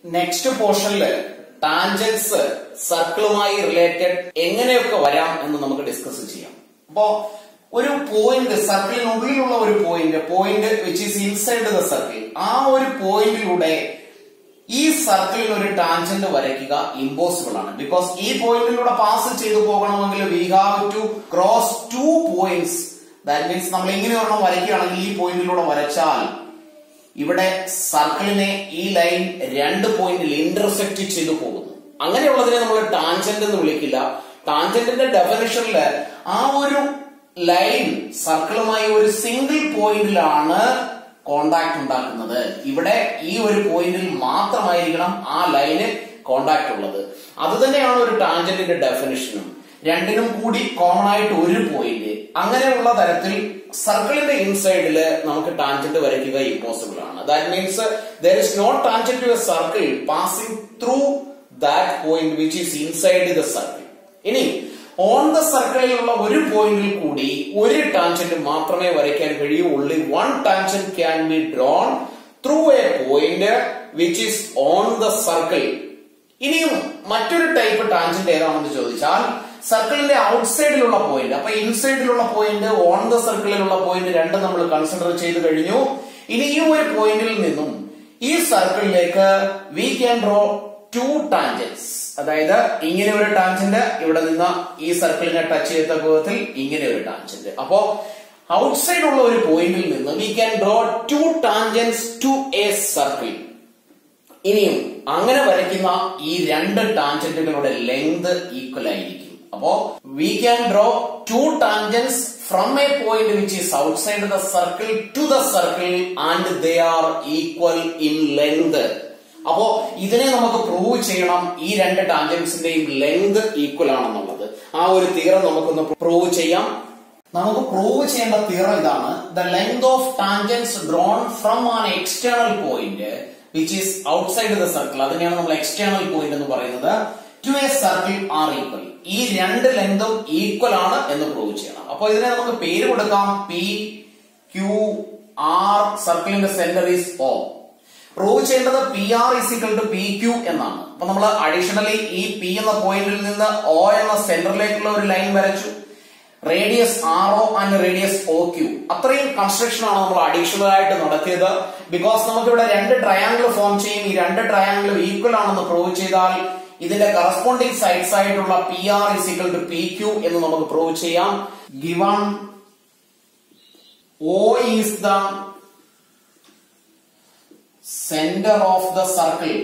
Next പോർഷനിൽ tangents സർക്കിളുമായി related എങ്ങനെയൊക്കെ വരാം എന്ന് നമുക്ക് ഡിസ്കസ് ചെയ്യാം അപ്പോ ഒരു പോയിന്റ് സർക്കിളിനുള്ളിലുള്ള ഒരു point point which is inside the circle ആ ഒരു പോയിന്റിലൂടെ ഈ സർക്കിളിന് ഒരു ടാൻജന്റ് വരയ്ക്കുക ഇമ്പോസിബിൾ ആണ് ബിക്കോസ് ഈ പോയിന്റിലൂടെ പാസ് ചെയ്തു പോകണമെങ്കിൽ we have to cross two points that means നമ്മൾ ഇങ്ങനെ ഒരെണ്ണം വരയ്ക്കുകയാണെങ്കിൽ ഈ പോയിന്റിലൂടെ വരച്ചാൽ ഇവിടെ സർക്കിളിനെ ഈ ലൈൻ രണ്ട് പോയിന്റിൽ ഇന്റർസെക്ട് ചെയ്തു പോകുന്നു അങ്ങനെയുള്ളതിനെ നമ്മൾ ടാൻജന്റ് എന്ന് വിളിക്കില്ല ടാൻജന്റിന്റെ ഡെഫിനിഷനിൽ ആ ഒരു ലൈൻ സർക്കിളുമായി ഒരു സിംഗിൾ പോയിന്റിലാണ് കോണ്ടാക്ട് ഉണ്ടാക്കുന്നത് ഇവിടെ ഈ ഒരു പോയിന്റിൽ മാത്രമായിരിക്കണം ആ ലൈന് കോണ്ടാക്ട് ഉള്ളത് അത് തന്നെയാണ് ഒരു ടാൻജന്റിന്റെ ഡെഫിനിഷനും രണ്ടിനും കൂടി കോമൺ ആയിട്ട് ഒരു പോയിന്റ് അങ്ങനെയുള്ള തരത്തിൽ സർക്കിളിന്റെ ഇൻസൈഡില് നമുക്ക് ടാൻജന്റ് വരയ്ക്കുക ഇമ്പോസിബിൾ ആണ് that means there is not tangent to a circle passing through that point which is inside the circle ഇനി ഓൺ ദ സർക്കിളിലുള്ള ഒരു പോയിന്റിൽ കൂടി ഒരു ടാൻജന്റ് മാത്രമേ വരയ്ക്കാൻ കഴിയൂ only one tangent can be drawn through a point which is on the circle ഇനിയും മറ്റൊരു ടൈപ്പ് ടാൻജന്റ് ഏതാണെന്ന് ചോദിച്ചാൽ സർക്കിളിന്റെ ഔട്ട്സൈഡിലുള്ള പോയിന്റ് അപ്പൊ ഇൻസൈഡിലുള്ള പോയിന്റ് ഓൺ ദ സർക്കിളിലുള്ള പോയിന്റ് രണ്ട് നമ്മൾ കൺസിഡർ ചെയ്ത് കഴിഞ്ഞു ഇനി ഈ ഒരു പോയിന്റിൽ നിന്നും ഈ സർക്കിളിലേക്ക് we can draw two tangents അതായത് ഇങ്ങനെ ഒരു ടാൻജന്റ് ഇവിടെ നിന്ന് ഈ സർക്കിളിനെ ടച്ച് ചെയ്ത വിധത്തിൽ ഇങ്ങനെ ഒരു ടാൻജന്റ് അപ്പോ ഔട്ട്സൈഡ് ഉള്ള ഒരു പോയിന്റിൽ നിന്ന് we can draw two tangents to a circle ഇനിയും അങ്ങനെ വരയ്ക്കുന്ന ഈ രണ്ട് ടാൻജന്റുകളുടെ ലെങ്ത് ഈക്വൽ ആയിരിക്കും അപ്പോ we can draw two tangents from a point which is outside the circle to the circle and they are equal in length അപ്പോ ഇതിനെ നമുക്ക് പ്രൂവ് ചെയ്യണം ഈ രണ്ട് ടാൻജൻസിന്റെയും ലെങ്ത് ഈക്വൽ ആണെന്നുള്ളത് ആ ഒരു തീറം നമുക്കൊന്ന് പ്രൂവ് ചെയ്യാം നമുക്ക് പ്രൂവ് ചെയ്യേണ്ട തീറം ഇതാണ് the length of tangents drawn from an external point which is outside the circle അതിനെയാണ് നമ്മൾ എക്സ്റ്റേണൽ പോയിന്റ് എന്ന് പറയുന്നത് to a circle are equal ഈ രണ്ട് ലെങ്തും ഈക്വൽ ആണ് എന്ന് പ്രൂവ് ചെയ്യണം അപ്പൊ ഇതിനെ നമുക്ക് പേര് കൊടുക്കാം പി ക്യു ആർ സർക്കിളിന്റെ സെന്റർ ഈസ് ഓ പ്രൂവ് ചെയ്യേണ്ടത് P R is equal to P Q എന്നാണ് അപ്പൊ നമ്മൾ അഡീഷണലി ഈ പി എന്ന പോയിന്റിൽ നിന്ന് ഒ എന്ന സെന്ററിലേക്കുള്ള ഒരു ലൈൻ വരച്ചു radius R O and radius O Q അത്രയും കൺസ്ട്രക്ഷൻ ആണ് നമ്മൾ അഡീഷണൽ ആയിട്ട് നടത്തിയത് ബിക്കോസ് നമുക്ക് ഇവിടെ രണ്ട് ട്രയാങ്കിൾ ഫോം ചെയ്യും ഈ രണ്ട് ട്രയാങ്കിളും ഈക്വൽ ആണെന്ന് പ്രൂവ് ചെയ്താൽ ഇതിന്റെ കറസ്പോണ്ടിങ് സൈഡ്സ് ആയിട്ടുള്ള P R is equal to P Q എന്ന് നമുക്ക് പ്രൂവ് ചെയ്യാം given O is the center of the circle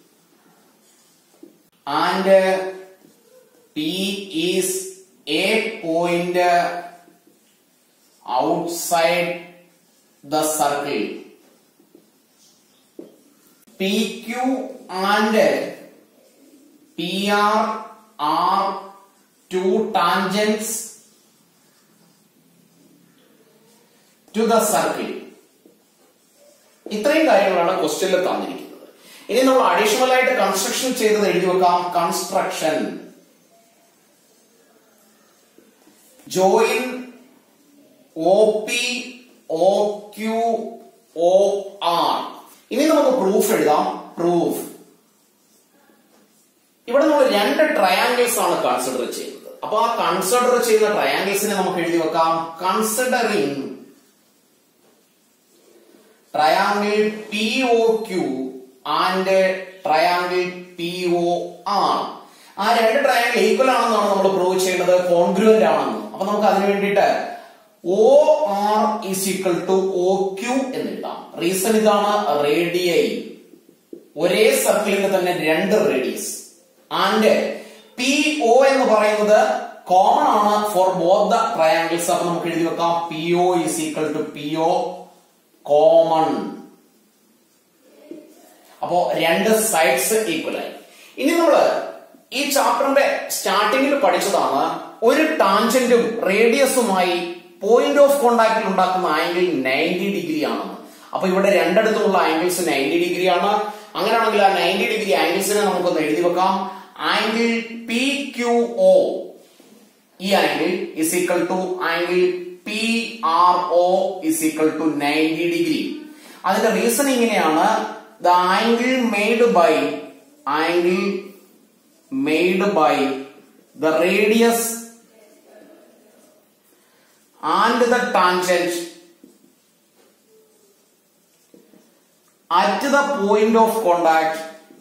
and uh, P is a point uh, outside the circle. PQ and PR are two tangents to the circle. ഇത്രയും കാര്യങ്ങളാണ് ക്വസ്റ്റ്യനിൽ തന്നിരിക്കുന്നത് ഇനി നമ്മൾ additional ആയിട്ട് കൺസ്ട്രക്ഷൻ ചെയ്തത് എഴുതി വെക്കാം construction join O P O Q O R ഇനി നമുക്ക് പ്രൂഫ് എഴുതാം പ്രൂഫ് ഇവിടെ നമ്മൾ രണ്ട് ട്രയാങ്കിൾസ് ആണ് കൺസിഡർ ചെയ്യുന്നത് അപ്പൊ ആ കൺസിഡർ ചെയ്യുന്ന ട്രയാങ്കിൾസിനെ നമുക്ക് എഴുതി വെക്കാം considering triangle P O Q and triangle P O R ആ രണ്ട് ട്രയാങ്കിൾ ഈക്വൽ ആണെന്നാണ് നമ്മൾ പ്രൂവ് ചെയ്യേണ്ടത് കോൺഗ്രുവന്റ് ആണെന്ന് അപ്പൊ നമുക്ക് അതിന് വേണ്ടിയിട്ട് O R is equal to O Q എന്ന് എഴുതാം റീസൺ ഇതാണ് റേഡിയൈ ഒരേ സർക്കിളിന്റെ തന്നെ രണ്ട് റേഡിയസ് ആൻഡ് പി ഒ എന്ന് പറയുന്നത് കോമൺ ആണ് ഫോർ ബോത്ത് ദ ട്രയാങ്കിൾസ് അപ്പൊ നമുക്ക് എഴുതി വെക്കാം P O is equal to P O common അപ്പോ രണ്ട് സൈഡ്സ് ഈക്വൽ ആയി ഇനി നമ്മള് ഈ ചാപ്റ്ററിന്റെ സ്റ്റാർട്ടിങ്ങിൽ പഠിച്ചതാണ് ഒരു ടാൻജന്റും റേഡിയസുമായി പോയിന്റ് ഓഫ് കോണ്ടാക്റ്റിൽ ഉണ്ടാക്കുന്ന ആംഗിൾ നയൻറ്റി ഡിഗ്രി ആണെന്ന് അപ്പൊ ഇവിടെ രണ്ടിടത്തുമുള്ള ആംഗിൾസ് നയൻറ്റി ഡിഗ്രി ആണ് അങ്ങനെയാണെങ്കിൽ ആ നയൻറ്റി ഡിഗ്രി ആംഗിൾസിനെ നമുക്കൊന്ന് എഴുതി വെക്കാം ആംഗിൾ പി ക്യു ഒ ഈ angle is equal to angle P R O is equal to ninety degree അതിന്റെ റീസൺ ഇങ്ങനെയാണ് the angle made by angle made by the radius and the tangent at the point of contact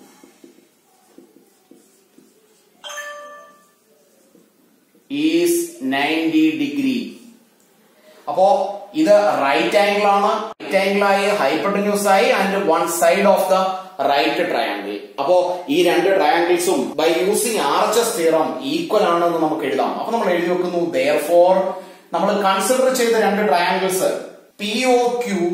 is 90 degree അപ്പോ ഇത് right angle ആണ് right angle ആയി hypotenuse ആയി and one side of the right triangle അപ്പോ ഈ രണ്ട് ട്രയാംഗിൾസും by using RHS theorem ഈക്വൽ ആണെന്ന് നമുക്ക് എഴുതാം അപ്പൊ നമ്മൾ എഴുതി വെക്കുന്നു ദയർ ഫോർ നമ്മൾ കൺസിഡർ ചെയ്ത രണ്ട് triangles P O Q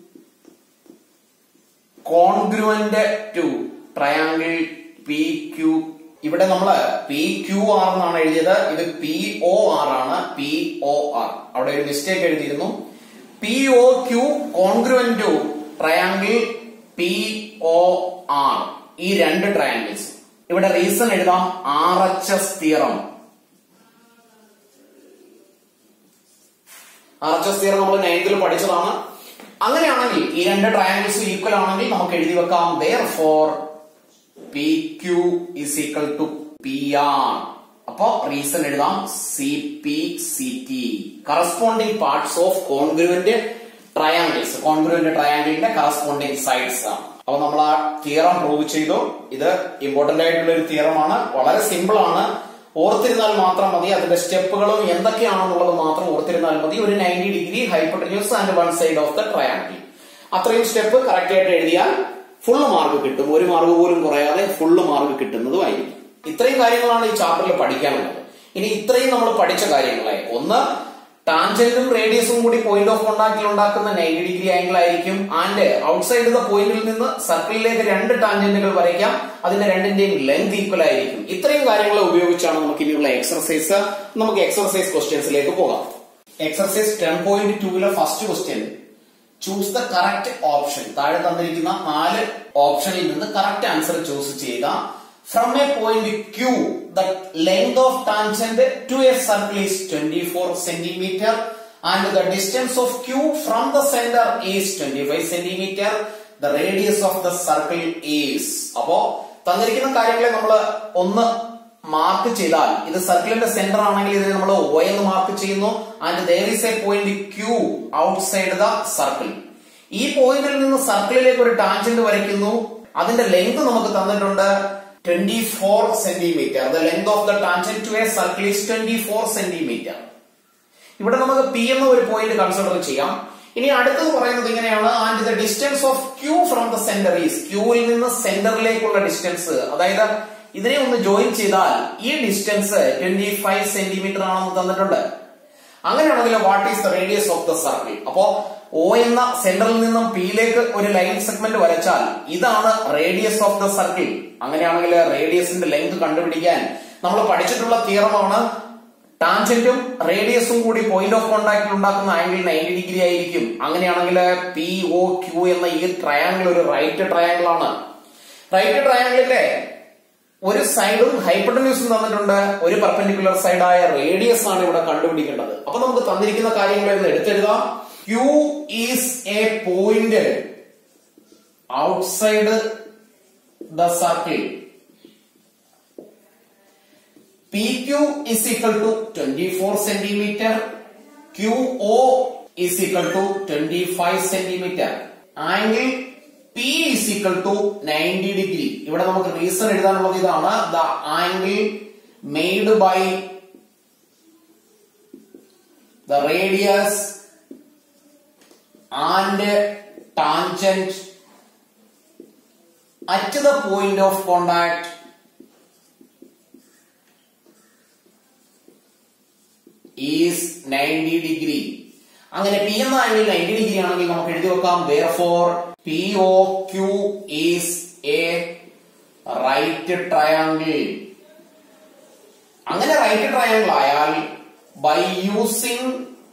congruent to triangle P Q ഇവിടെ നമ്മള് പി ക്യു ആർ എന്നാണ് എഴുതിയത് ഇത് പി ഒ ആർ ആണ് പി ഒ ആർ അവിടെ ഒരു മിസ്റ്റേക്ക് എഴുതിയിരുന്നു P O Q congruent to triangle P O R ഈ രണ്ട് ട്രയാംഗിൾസ് ഇവിടെ റീസൺ എഴുതാം R H S theorem R H S theorem നമ്മൾ നയൻത്തിൽ പഠിച്ചതാണ് അങ്ങനെയാണെങ്കിൽ ഈ രണ്ട് ട്രയാംഗിൾസ് ഈക്വൽ ആണെങ്കിൽ നമുക്ക് എഴുതി വെക്കാം therefore P Q is equal to P R അപ്പോ റീസൺ എഴുതാം C P C T corresponding parts of congruent triangles congruent ട്രയാംഗിളിന്റെ കറസ്പോണ്ടിങ് സൈഡ്സ് ആണ് അപ്പൊ നമ്മൾ ആ തിയറം പ്രൂവ് ചെയ്തു ഇത് ഇമ്പോർട്ടന്റ് ആയിട്ടുള്ള ഒരു തിയറമാണ് വളരെ സിമ്പിൾ ആണ് ഓർത്തിരുന്നാൽ മാത്രം മതി അതിന്റെ സ്റ്റെപ്പുകളും എന്തൊക്കെയാണെന്നുള്ളത് മാത്രം ഓർത്തിരുന്നാൽ മതി ഒരു ninety degree hypotenuse and one side of the triangle അത്രയും സ്റ്റെപ്പ് കറക്റ്റ് ആയിട്ട് എഴുതിയാൽ ഫുള്ള് മാർക്ക് കിട്ടും ഒരു മാർക്ക് പോലും കുറയാതെ ഫുള്ള് മാർക്ക് കിട്ടുന്നതുമായിരിക്കും ഇത്രയും കാര്യങ്ങളാണ് ഈ ചാപ്റ്ററിൽ പഠിക്കാനുള്ളത് ഇനി ഇത്രയും നമ്മൾ പഠിച്ച കാര്യങ്ങളെ ഒന്ന് ടാൻജന്റും റേഡിയസും കൂടി പോയിന്റ് ഓഫ് കോണ്ടാക്റ്റിൽ ഉണ്ടാക്കുന്ന നയൻറ്റി ഡിഗ്രി ആംഗിൾ ആയിരിക്കും ആൻഡ് ഔട്ട്സൈഡ് ദ പോയിന്റിൽ നിന്ന് സർക്കിളിലേക്ക് രണ്ട് ടാൻജന്റുകൾ വരയ്ക്കാം അതിന്റെ രണ്ടിന്റെയും ലെങ്ത് ഈക്വൽ ആയിരിക്കും ഇത്രയും കാര്യങ്ങൾ ഉപയോഗിച്ചാണ് നമുക്ക് ഇനിയുള്ള എക്സർസൈസ് നമുക്ക് എക്സർസൈസ് ക്വസ്റ്റ്യൻസിലേക്ക് പോകാം എക്സർസൈസ് ടെൻ പോയിന്റ് ടൂവിലെ first question choose the correct option താഴെ തന്നിരിക്കുന്ന നാല് ഓപ്ഷനിൽ നിന്ന് കറക്റ്റ് ആൻസർ ചൂസ് ചെയ്യുക from a point Q the length of tangent to a circle is twenty four centimetre and the distance of Q from the centre is twenty five centimetre the radius of the circle is അപ്പോ തന്നിരിക്കുന്ന കാര്യങ്ങളെ നമ്മൾ ഒന്ന് mark ചെയ്താൽ ഇത് സർക്കിളിന്റെ centre ആണെങ്കിൽ ഇതിനെ നമ്മൾ ഒ എന്ന് മാർക്ക് ചെയ്യുന്നു and there is a point Q outside the circle ഈ പോയിന്റിൽ നിന്ന് സർക്കിളിലേക്ക് ഒരു ടാൻജന്റ് വരയ്ക്കുന്നു അതിന്റെ ലെങ്ത് നമുക്ക് തന്നിട്ടുണ്ട് twenty four centimetre the length of the tangent to a circle is twenty four centimetre ഇവിടെ നമുക്ക് പി എന്ന ഒരു പോയിന്റ് കൺസിഡർ ചെയ്യാം ഇനി അടുത്തത് പറയുന്നത് ഇങ്ങനെയാണ് and the distance of Q from the centre is ക്യൂവിൽ നിന്ന് സെന്ററിലേക്കുള്ള ഡിസ്റ്റൻസ് അതായത് ഇതിനെ ഒന്ന് ജോയിൻ ചെയ്താൽ ഈ ഡിസ്റ്റൻസ് ട്വന്റി ഫൈവ് സെന്റിമീറ്റർ ആണെന്ന് തന്നിട്ടുണ്ട് അങ്ങനെയാണെങ്കിൽ what is the radius of the circle അപ്പോ ഒ എന്ന സെന്ററിൽ നിന്നും പിയിലേക്ക് ഒരു ലൈൻ സെഗ്മെന്റ് വരച്ചാൽ ഇതാണ് റേഡിയസ് ഓഫ് ദ സർക്കിൾ അങ്ങനെയാണെങ്കിൽ റേഡിയസിന്റെ ലെങ്ത് കണ്ടുപിടിക്കാൻ നമ്മൾ പഠിച്ചിട്ടുള്ള തിയറമാണ് ടാൻജന്റും റേഡിയസും കൂടി പോയിന്റ് ഓഫ് കോണ്ടാക്റ്റിൽ ഉണ്ടാക്കുന്ന ആംഗിൾ നയൻറ്റി ഡിഗ്രി ആയിരിക്കും അങ്ങനെയാണെങ്കിൽ പി ഒ ക്യൂ എന്ന ഈ ട്രയാംഗിൾ ഒരു റൈറ്റ് ട്രയാംഗിൾ ആണ് റൈറ്റ് ട്രയാംഗിളിലെ ഒരു സൈഡും ഹൈപ്പട്ടന്യൂസും തന്നിട്ടുണ്ട് ഒരു പെർപെൻഡിക്കുലർ സൈഡായ റേഡിയസ് ആണ് ഇവിടെ കണ്ടുപിടിക്കേണ്ടത് അപ്പൊ നമുക്ക് തന്നിരിക്കുന്ന കാര്യങ്ങളെ ഒന്ന് എടുത്തെഴുതാം Q is a point outside the circle P Q is equal to twenty four centimetre Q O is equal to twenty five centimetre angle P is equal to ninety degree ഇവിടെ നമുക്ക് റീസൺ എഴുതാനുള്ളത് ഇതാണ് the angle made by the radius and tangent at the point of contact is ninety degree അങ്ങനെ P എന്ന angle ninety degree ആണെങ്കിൽ നമുക്ക് എഴുതി വെക്കാം therefore P O Q is a right triangle അങ്ങനെ റൈറ്റ് ട്രയാംഗിൾ ആയാൽ by using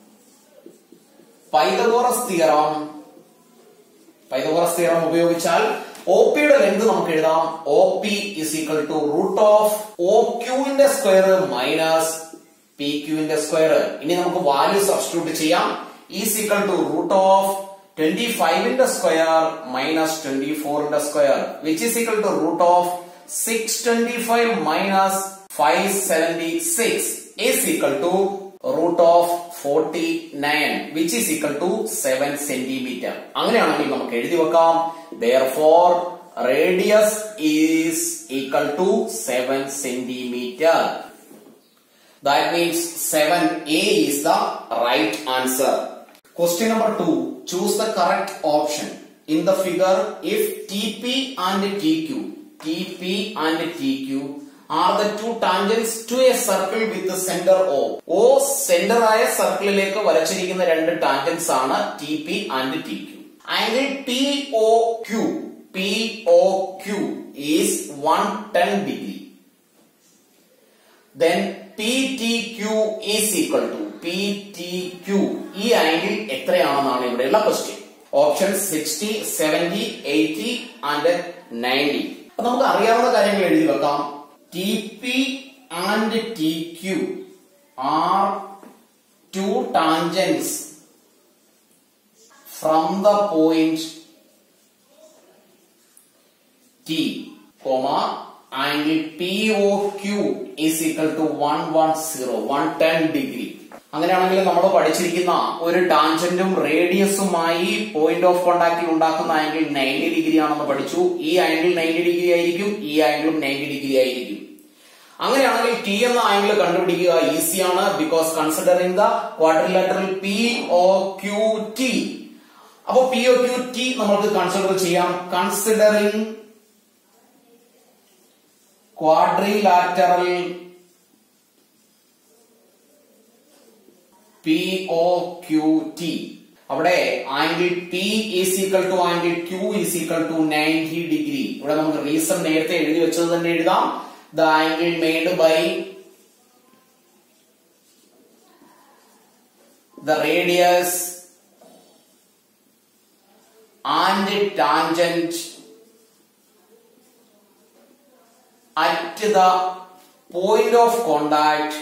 Pythagoras theorem Pythagoras theorem ഉപയോഗിച്ചാൽ O പിയുടെ ലെങ്ത് നമുക്ക് എഴുതാം O P is equal to root of O ക്യൂവിന്റെ സ്ക്വയർ മൈനസ് പി ക്യൂവിന്റെ സ്ക്വയർ ഇനി നമുക്ക് വാല്യൂ സബ്സ്റ്റിറ്റ്യൂട്ട് ചെയ്യാം is equal to root of twenty ഫൈവിന്റെ സ്ക്വയർ മൈനസ് ട്വന്റി ഫോറിന്റെ square which is equal to root of six twenty five minus five seventy six is equal to root of forty nine which is equal to seven centimetre അങ്ങനെയാണെങ്കിൽ നമുക്ക് എഴുതി വെക്കാം therefore radius is equal to seven centimetre That means 7A is the right answer. Question number 2. Choose the correct option. In the figure, if TP and TQ, TP and TQ are the two tangents to a circle with the center O. O centre ആയ സർക്കിളിലേക്ക് വരച്ചിരിക്കുന്ന രണ്ട് tangents ആണ് T P and T Q angle P O Q P O Q is one ten degree then PTQ is equal to PTQ ഈ ആംഗിൾ എത്രയാണെന്നാണ് ഇവിടെയുള്ള question option sixty seventy eighty and ninety അപ്പൊ നമുക്ക് അറിയാവുന്ന കാര്യങ്ങൾ എഴുതി വെക്കാം T P and T Q are two tangents from the point T comma angle P O Q is equal to one one zero one ten degree അങ്ങനെയാണെങ്കിൽ നമ്മൾ പഠിച്ചിരിക്കുന്ന ഒരു ടാൻജന്റും റേഡിയസുമായി point of കോണ്ടാക്റ്റിൽ ഉണ്ടാക്കുന്ന ആംഗിൾ നയൻറ്റി ഡിഗ്രി ആണെന്ന് പഠിച്ചു ഈ angle ninety degree ആയിരിക്കും ഈ ആംഗിളും നയൻറ്റി ഡിഗ്രി ആയിരിക്കും അങ്ങനെയാണെങ്കിൽ ടി എന്ന ആംഗിൾ കണ്ടുപിടിക്കുക ഈസിയാണ് because considering the quadrilateral P O Q T അപ്പോ പി ഒ ക്യു ടി നമുക്ക് കൺസിഡർ ചെയ്യാം considering quadrilateral P O Q T അവിടെ angle P is equal to angle Q is equal to ninety degree ഇവിടെ നമുക്ക് reason നേരത്തെ എഴുതി വെച്ചത് തന്നെ എഴുതാം the angle made by the radius and tangent at the point of contact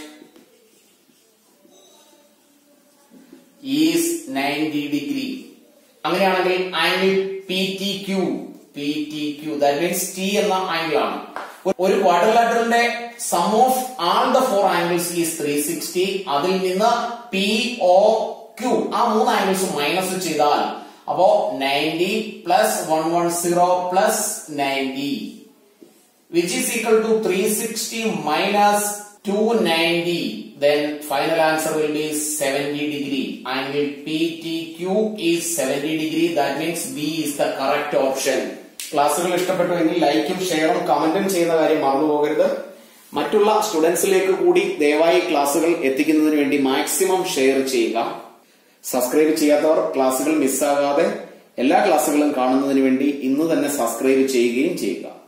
is 90 degree അങ്ങനെയാണെങ്കിൽ angle P T Q P T Q that means T എന്ന angle ആണ് ഒരു ക്വാഡ്രിലാറ്ററിന്റെ sum of all the four angles is three sixty അതിൽ നിന്ന് P O Q ആ മൂന്ന് angles minus ചെയ്താൽ അപ്പോ ninety plus one one zero plus ninety which is equal to 360 minus 290 then final answer will be 70 degree angle PTQ is 70 degree that means B is the correct option ക്ലാസ്സുകൾ ഇഷ്ടപ്പെട്ടു എങ്കിൽ ലൈക്കും ഷെയറും കമന്റും ചെയ്യുന്ന കാര്യം മറന്നു പോകരുത് മറ്റുള്ള സ്റ്റുഡൻസിലേക്ക് കൂടി ദയവായി ക്ലാസ്സുകൾ എത്തിക്കുന്നതിന് വേണ്ടി മാക്സിമം ഷെയർ ചെയ്യുക സബ്സ്ക്രൈബ് ചെയ്യാത്തവർ ക്ലാസ്സുകൾ മിസ്സാകാതെ എല്ലാ ക്ലാസ്സുകളും കാണുന്നതിന് വേണ്ടി ഇന്ന് തന്നെ സബ്സ്ക്രൈബ് ചെയ്യുകയും ചെയ്യുക